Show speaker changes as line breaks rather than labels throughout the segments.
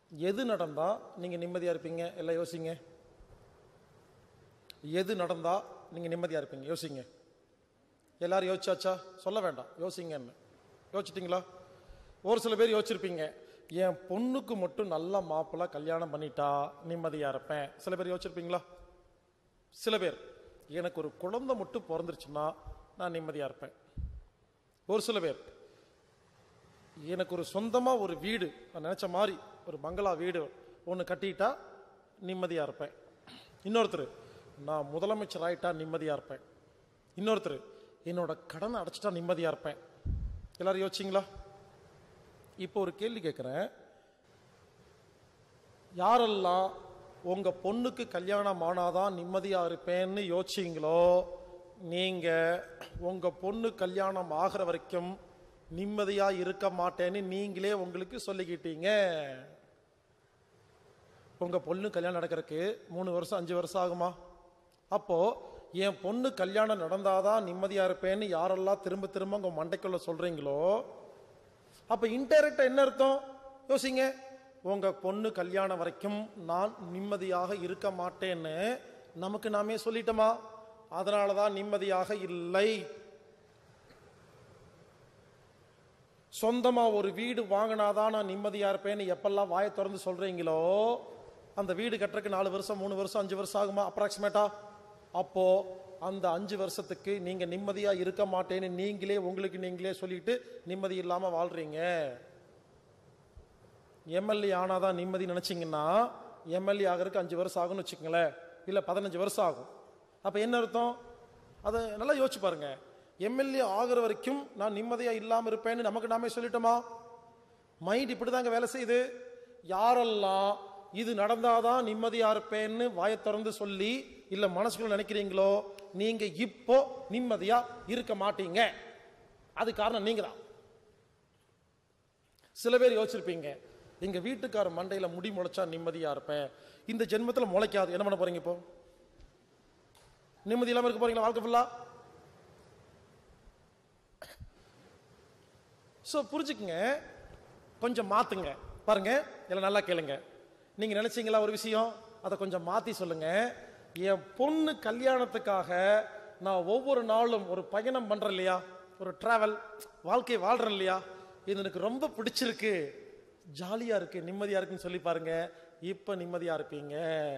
எது நடந்தா நீங்க நிம்மதியா இருப்பீங்க எல்லாம் யோசிங்க எது நடந்தா நீங்க நிம்மதியா இருப்பீங்க யோசிங்க எல்லாரும் யோசிச்சாச்சா சொல்ல வேண்டாம் யோசிங்கன்னு யோசிச்சிட்டிங்களா ஒரு சில பேர் யோசிச்சிருப்பீங்க என் பொண்ணுக்கு மட்டும் நல்ல மாப்பிள்ளை கல்யாணம் பண்ணிட்டா நிம்மதியா இருப்பேன் சில பேர் யோசிச்சிருப்பீங்களா சில பேர் எனக்கு ஒரு குழந்தை மட்டும் பிறந்துருச்சுன்னா நான் நிம்மதியா இருப்பேன் ஒரு சில பேர் எனக்கு ஒரு சொந்தமா ஒரு வீடு நான் நினைச்ச மாதிரி ஒரு பங்களா வீடு ஒன்று கட்டிட்டா நிம்மதியா இருப்பேன் இன்னொருத்தர் நான் முதலமைச்சர் ஆயிட்டா நிம்மதியா இருப்பேன் இன்னொருத்தர் என்னோட கடனை அடைச்சிட்டா நிம்மதியா இருப்பேன் எல்லாரும் யோசிச்சிங்களா இப்போ ஒரு கேள்வி கேட்குறேன் யாரெல்லாம் உங்க பொண்ணுக்கு கல்யாணம் ஆனாதான் நிம்மதியா இருப்பேன்னு யோசிச்சீங்களோ நீங்க உங்க பொண்ணு கல்யாணம் ஆகிற வரைக்கும் நிம்மதியா இருக்க மாட்டேன்னு நீங்களே உங்களுக்கு சொல்லிக்கிட்டீங்க உங்க பொண்ணு கல்யாணம் நடக்கிறதுக்கு மூணு வருஷம் அஞ்சு வருஷம் ஆகுமா அப்போ என் பொண்ணு கல்யாணம் நடந்தாதான் நிம்மதியா இருப்பேன்னு யாரெல்லாம் திரும்ப திரும்ப உங்க மண்டைக்குள்ள சொல்றீங்களோ அப்ப இன்டைரக்டா என்ன அர்த்தம் யோசிங்க உங்க பொண்ணு கல்யாணம் வரைக்கும் நான் நிம்மதியாக இருக்க மாட்டேன்னு நமக்கு நாமே சொல்லிட்டோமா அதனாலதான் நிம்மதியாக இல்லை சொந்தமா ஒரு வீடு வாங்கினாதான் நான் நிம்மதியா இருப்பேன்னு எப்பெல்லாம் வாயை திறந்து சொல்றீங்களோ அந்த வீடு கட்டுறதுக்கு நாலு வருஷம் மூணு வருஷம் அஞ்சு வருஷம் ஆகுமா அப்ராக்சிமேட்டா அப்போ அந்த அஞ்சு வருஷத்துக்கு நீங்க நிம்மதியா இருக்க மாட்டேன்னு நீங்களே உங்களுக்கு நீங்களே சொல்லிட்டு நிம்மதி இல்லாம வாழ்றீங்க எம்எல்ஏ ஆனாதான் நிம்மதி நினைச்சீங்கன்னா எம்எல்ஏ ஆகிறதுக்கு அஞ்சு வருஷம் ஆகும்னு வச்சுக்கோங்களேன் இல்ல பதினஞ்சு வருஷம் ஆகும் அப்ப என்ன அர்த்தம் அதை நல்லா யோசிச்சு பாருங்க எம்எல்ஏ ஆகிற வரைக்கும் நான் நிம்மதியா இல்லாம இருப்பேன்னு நமக்கு நாமே சொல்லிட்டோமா மைண்ட் இப்படிதாங்க வேலை செய்யுது யாரெல்லாம் இது நடந்தாதான் நிம்மதியா இருப்பேன்னு வாயை திறந்து சொல்லி இல்ல மனசுக்குள்ள நினைக்கிறீங்களோ நீங்க இப்போ நிம்மதியா இருக்க மாட்டீங்க அது காரணம் நீங்க தான் சில பேர் யோசிச்சிருப்பீங்க எங்க வீட்டுக்கார மண்டையில முடி முளைச்சா நிம்மதியா இருப்பேன் இந்த ஜென்மத்துல முளைக்காது என்ன பண்ண போறீங்க இப்போ நிம்மதி இல்லாம இருக்க போறீங்களா வாழ்க்கை ஃபுல்லா ஸோ புரிஞ்சுக்குங்க கொஞ்சம் மாத்துங்க பாருங்க எல்லாம் நல்லா கேளுங்க நீங்க நினைச்சீங்களா ஒரு விஷயம் அதை கொஞ்சம் மாத்தி சொல்லுங்க என் பொண்ணு கல்யாணத்துக்காக நான் ஒவ்வொரு நாளும் ஒரு பயணம் பண்றேன் இல்லையா ஒரு டிராவல் வாழ்க்கை வாழ்றேன் இல்லையா இது எனக்கு ரொம்ப பிடிச்சிருக்கு ஜாலியா இருக்கு நிம்மதியா இருக்குன்னு சொல்லி பாருங்க இப்ப நிம்மதியா இருப்பீங்க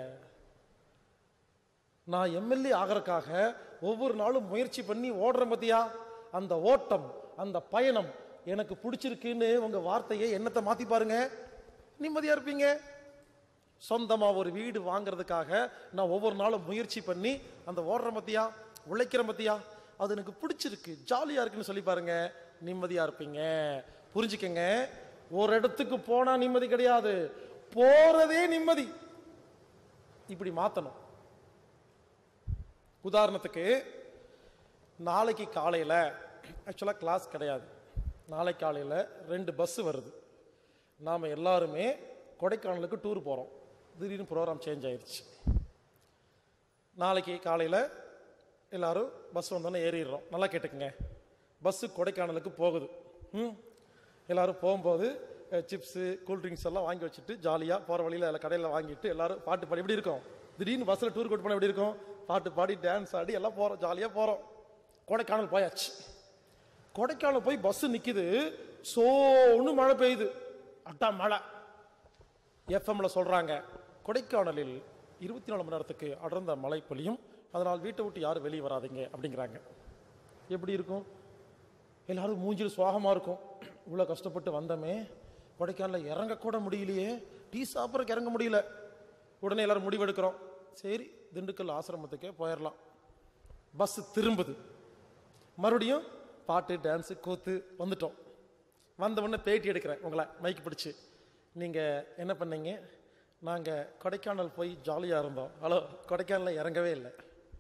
நான் எம்எல்ஏ ஆகிறதுக்காக ஒவ்வொரு நாளும் முயற்சி பண்ணி ஓடுறேன் பத்தியா அந்த ஓட்டம் அந்த பயணம் எனக்கு பிடிச்சிருக்குன்னு உங்க வார்த்தையை எண்ணத்தை மாத்தி பாருங்க நிம்மதியா இருப்பீங்க சொந்தமா ஒரு வீடு வாங்குறதுக்காக நான் ஒவ்வொரு நாளும் முயற்சி பண்ணி அந்த ஓடுற பத்தியா உழைக்கிற பத்தியா அது எனக்கு பிடிச்சிருக்கு ஜாலியா இருக்குன்னு சொல்லி பாருங்க நிம்மதியா இருப்பீங்க புரிஞ்சுக்கங்க ஒரு இடத்துக்கு போனா நிம்மதி கிடையாது போறதே நிம்மதி இப்படி மாத்தணும் உதாரணத்துக்கு நாளைக்கு காலையில் ஆக்சுவலாக கிளாஸ் கிடையாது நாளை காலையில் ரெண்டு பஸ் வருது நாம் எல்லாருமே கொடைக்கானலுக்கு டூர் போகிறோம் திடீர்னு ப்ரோக்ராம் சேஞ்ச் ஆயிடுச்சு நாளைக்கு காலையில் எல்லாரும் பஸ் வந்தோன்னே ஏறிடுறோம் நல்லா கேட்டுக்குங்க பஸ்ஸு கொடைக்கானலுக்கு போகுது ம் எல்லாரும் போகும்போது சிப்ஸு கூல்ட்ரிங்க்ஸ் எல்லாம் வாங்கி வச்சுட்டு ஜாலியாக போகிற வழியில் எல்லா கடையில் வாங்கிட்டு எல்லாரும் பாட்டு பாடி எப்படி இருக்கும் திடீர்னு பஸ்ஸில் டூர் கூட்டு போனால் எப்படி இருக்கும் பாட்டு பாடி டான்ஸ் ஆடி எல்லாம் போகிறோம் ஜாலியாக போகிறோம் கொடைக்கானல் போயாச்சு கொடைக்கானல் போய் பஸ் நிக்குது சோன்னு மழை பெய்யுது அட்டா மழை எஃப்எம்ல சொல்றாங்க கொடைக்கானலில் இருபத்தி நாலு மணி நேரத்துக்கு அடர்ந்த மழை பொழியும் அதனால் வீட்டை விட்டு யாரும் வெளியே வராதீங்க அப்படிங்கிறாங்க எப்படி இருக்கும் எல்லாரும் மூஞ்சில் சுவாகமா இருக்கும் இவ்வளோ கஷ்டப்பட்டு வந்தோமே கொடைக்கானல இறங்க கூட முடியலையே டீ சாப்பிட்றதுக்கு இறங்க முடியல உடனே எல்லாரும் முடிவெடுக்கிறோம் சரி திண்டுக்கல் ஆசிரமத்துக்கே போயிடலாம் பஸ் திரும்புது மறுபடியும் பாட்டு டான்ஸு கூத்து வந்துட்டோம் வந்த உடனே பேட்டி எடுக்கிறேன் உங்களை மைக் பிடிச்சு நீங்கள் என்ன பண்ணீங்க நாங்கள் கொடைக்கானல் போய் ஜாலியாக இருந்தோம் ஹலோ கொடைக்கானலில் இறங்கவே இல்லை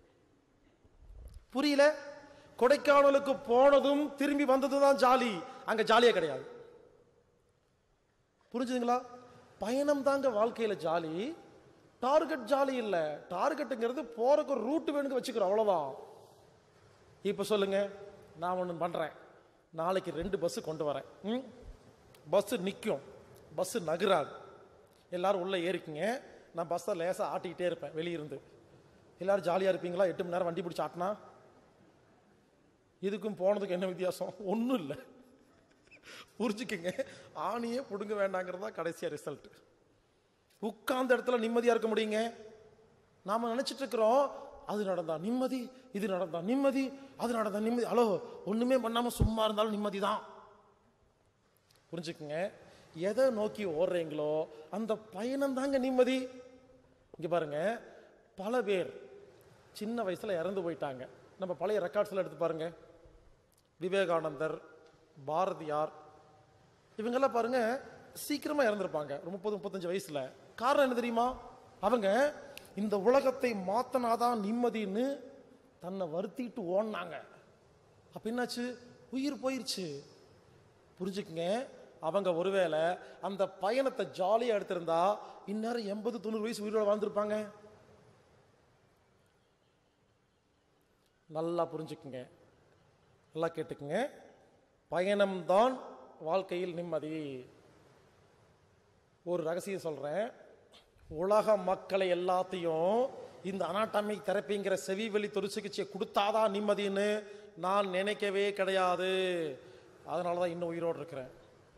புரியல கொடைக்கானலுக்கு போனதும் திரும்பி வந்தது தான் ஜாலி அங்கே ஜாலியே கிடையாது புரிஞ்சுதுங்களா பயணம் தாங்க வாழ்க்கையில ஜாலி டார்கெட் ஜாலி இல்ல டார்கெட்டுங்கிறது போறதுக்கு ஒரு ரூட் வேணுங்க வச்சுக்கிறோம் அவ்வளவுதான் இப்ப சொல்லுங்க நான் ஒன்று பண்றேன் நாளைக்கு ரெண்டு பஸ் கொண்டு வரேன் ம் பஸ் நிற்கும் பஸ் நகராது எல்லாரும் உள்ள ஏறிக்குங்க நான் பஸ்ஸை லேசாக ஆட்டிக்கிட்டே இருப்பேன் வெளியிருந்து எல்லாரும் ஜாலியாக இருப்பீங்களா எட்டு மணி நேரம் வண்டி பிடிச்சி ஆட்டினா இதுக்கும் போனதுக்கு என்ன வித்தியாசம் ஒன்றும் இல்லை புரிஞ்சுக்குங்க ஆணியே பிடுங்க வேண்டாங்கிறது தான் கடைசியாக ரிசல்ட் உட்கார்ந்த இடத்துல நிம்மதியாக இருக்க முடியுங்க நாம நினைச்சிட்டு இருக்கிறோம் அது நடந்தா நிம்மதி இது நடந்தா நிம்மதி அது நடந்தா நிம்மதி ஹலோ ஒண்ணுமே பண்ணாம சும்மா இருந்தாலும் நிம்மதி தான் புரிஞ்சுக்குங்க எதை நோக்கி ஓடுறீங்களோ அந்த பயணம் தாங்க நிம்மதி இங்க பாருங்க பல பேர் சின்ன வயசுல இறந்து போயிட்டாங்க நம்ம பழைய ரெக்கார்ட்ஸ்ல எடுத்து பாருங்க விவேகானந்தர் பாரதியார் இவங்கெல்லாம் பாருங்க சீக்கிரமா இறந்துருப்பாங்க ஒரு முப்பது முப்பத்தஞ்சு வயசுல காரணம் என்ன தெரியுமா அவங்க இந்த உலகத்தை மாத்தனாதான் நிம்மதின்னு தன்னை வருத்திட்டு ஓடினாங்க அப்ப என்னாச்சு உயிர் போயிருச்சு புரிஞ்சுக்குங்க அவங்க ஒருவேளை அந்த பயணத்தை ஜாலியா எடுத்திருந்தா இந்நேரம் எண்பது தொண்ணூறு வயசு உயிரோட வாழ்ந்திருப்பாங்க நல்லா புரிஞ்சுக்குங்க நல்லா கேட்டுக்குங்க பயணம்தான் வாழ்க்கையில் நிம்மதி ஒரு ரகசியம் சொல்றேன் உலக மக்களை எல்லாத்தையும் இந்த அனாட்டமிக் தெரப்பிங்கிற செவி வழி தொரு சிகிச்சையை கொடுத்தாதான் நிம்மதின்னு நான் நினைக்கவே கிடையாது அதனால தான் இன்னும் உயிரோடு இருக்கிறேன்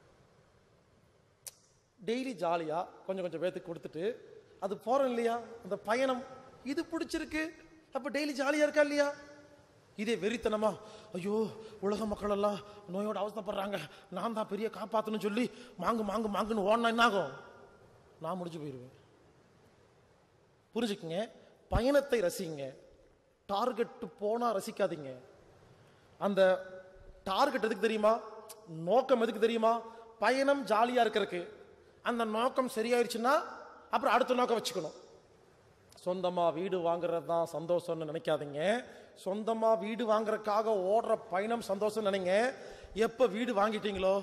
டெய்லி ஜாலியாக கொஞ்சம் கொஞ்சம் பேத்துக்கு கொடுத்துட்டு அது போகிறோம் இல்லையா அந்த பயணம் இது பிடிச்சிருக்கு அப்போ டெய்லி ஜாலியாக இருக்கா இல்லையா இதே வெறித்தனமா ஐயோ உலக மக்கள் எல்லாம் நோயோட அவஸ்தைப்படுறாங்க நான் தான் பெரிய காப்பாற்றணும்னு சொல்லி மாங்கு மாங்கு மாங்குன்னு ஓடினா என்ன ஆகும் நான் முடிஞ்சு போயிடுவேன் புரிஞ்சுக்குங்க பயணத்தை ரசிங்க டார்கெட் போனா ரசிக்காதீங்க அந்த டார்கெட் எதுக்கு தெரியுமா நோக்கம் எதுக்கு தெரியுமா பயணம் ஜாலியா இருக்கிறதுக்கு அந்த நோக்கம் சரியாயிருச்சுன்னா அப்புறம் அடுத்த நோக்கம் வச்சுக்கணும் சொந்தமா வீடு வாங்குறது தான் சந்தோஷம்னு நினைக்காதீங்க சொந்தமா வீடு வாங்குறதுக்காக ஓடுற பயணம் சந்தோஷம் நினைங்க எப்ப வீடு வாங்கிட்டீங்களோ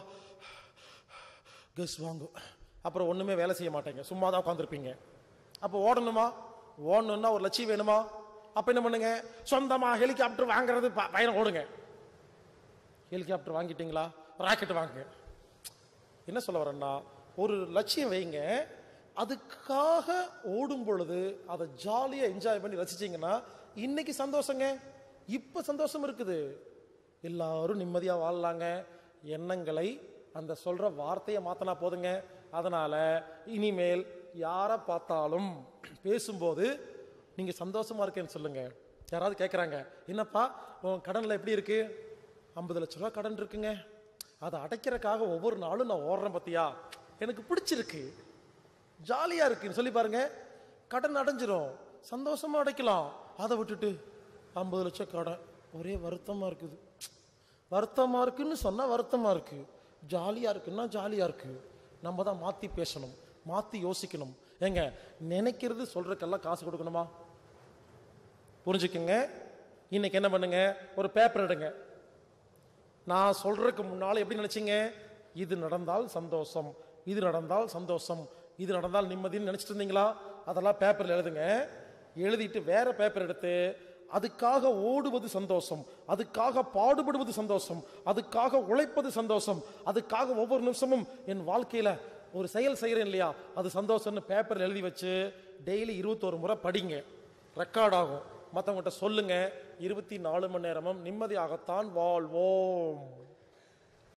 கெஸ் வாங்கும் அப்புறம் ஒண்ணுமே வேலை செய்ய மாட்டீங்க சும்மா தான் உட்காந்துருப்பீங்க அப்போ ஓடணுமா ஓடணும்னா ஒரு லட்சியம் வேணுமா அப்ப என்ன பண்ணுங்க சொந்தமா ஹெலிகாப்டர் வாங்குறது ப- பயணம் ஓடுங்க ஹெலிகாப்டர் வாங்கிட்டீங்களா ராக்கெட் வாங்குங்க என்ன சொல்ல வரேன்னா ஒரு லட்சியம் வைங்க அதுக்காக ஓடும் பொழுது அதை ஜாலியா என்ஜாய் பண்ணி ரசிச்சீங்கன்னா இன்னைக்கு சந்தோஷங்க இப்ப சந்தோஷம் இருக்குது எல்லாரும் நிம்மதியா வாழலாங்க எண்ணங்களை அந்த சொல்ற வார்த்தையை மாத்தினா போதுங்க அதனால இனிமேல் யாரை பார்த்தாலும் பேசும்போது நீங்க சந்தோஷமா இருக்கேன்னு சொல்லுங்க யாராவது கேட்குறாங்க என்னப்பா உன் கடன்ல எப்படி இருக்கு ஐம்பது லட்ச ரூபா கடன் இருக்குங்க அதை அடைக்கிறதுக்காக ஒவ்வொரு நாளும் நான் ஓடுறேன் பார்த்தியா எனக்கு பிடிச்சிருக்கு ஜாலியா இருக்குன்னு சொல்லி பாருங்க கடன் அடைஞ்சிரும் சந்தோஷமா அடைக்கலாம் அதை விட்டுட்டு ஐம்பது லட்சம் கடன் ஒரே வருத்தமா இருக்குது வருத்தமா இருக்குன்னு சொன்னா வருத்தமா இருக்கு ஜாலியா இருக்குன்னா ஜாலியா இருக்கு நம்ம தான் மாத்தி பேசணும் மாத்தி யோசிக்கணும் ஏங்க நினைக்கிறது சொல்றதுக்கெல்லாம் காசு கொடுக்கணுமா புரிஞ்சுக்குங்க இன்னைக்கு என்ன பண்ணுங்க ஒரு பேப்பர் எடுங்க நான் சொல்றதுக்கு முன்னால எப்படி நினைச்சீங்க இது நடந்தால் சந்தோஷம் இது நடந்தால் சந்தோஷம் இது நடந்தால் நிம்மதின்னு நினைச்சிட்டு இருந்தீங்களா அதெல்லாம் பேப்பர்ல எழுதுங்க எழுதிட்டு வேற பேப்பர் எடுத்து அதுக்காக ஓடுவது சந்தோஷம் அதுக்காக பாடுபடுவது சந்தோஷம் அதுக்காக உழைப்பது சந்தோஷம் அதுக்காக ஒவ்வொரு நிமிஷமும் என் வாழ்க்கையில ஒரு செயல் செய்யறேன் இல்லையா அது சந்தோஷம்னு பேப்பர்ல எழுதி வச்சு டெய்லி இருபத்தோரு முறை படிங்க ரெக்கார்ட் ஆகும் மற்றவங்ககிட்ட சொல்லுங்க இருபத்தி நாலு மணி நேரமும் நிம்மதியாகத்தான் வாழ்வோம்